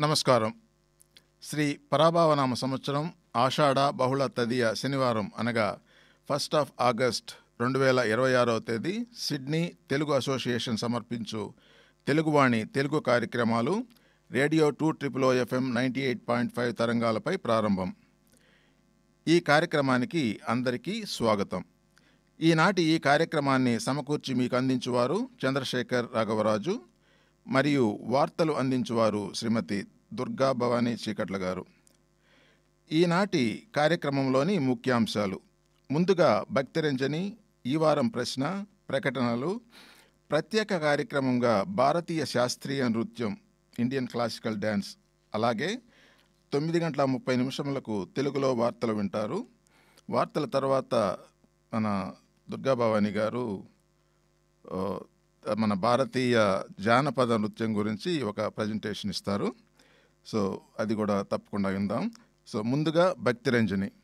నమస్కారం శ్రీ పరాభావనామ సంవత్సరం ఆషాఢ బహుళ తదియ శనివారం అనగా ఫస్ట్ ఆఫ్ ఆగస్ట్ రెండు వేల ఇరవై ఆరవ తేదీ సిడ్నీ తెలుగు అసోసియేషన్ సమర్పించు తెలుగువాణి తెలుగు కార్యక్రమాలు radio two triple O FM ninety eight point five తరంగాలపై ప్రారంభం ఈ కార్యక్రమానికి అందరికీ స్వాగతం ఈనాటి ఈ కార్యక్రమాన్ని సమకూర్చి మీకు అందించువారు చంద్రశేఖర్ రాఘవరాజు మరియు వార్తలు అందించువారు శ్రీమతి దుర్గా భవానీ చీకట్ల గారు ఈనాటి కార్యక్రమంలోని ముఖ్యాంశాలు ముందుగా భక్తిరంజని ఈ వారం ప్రశ్న ప్రకటనలు ప్రత్యేక కార్యక్రమంగా భారతీయ శాస్త్రీయ నృత్యం ఇండియన్ క్లాసికల్ డ్యాన్స్ అలాగే తొమ్మిది గంటల ముప్పై నిమిషములకు తెలుగులో వార్తలు వింటారు వార్తల తర్వాత మన దుర్గా భవానీ గారు ఆ, మన భారతీయ జానపద నృత్యం గురించి ఒక ప్రజెంటేషన్ ఇస్తారు సో అది కూడా తప్పకుండా విందాం సో ముందుగా భక్తిరంజని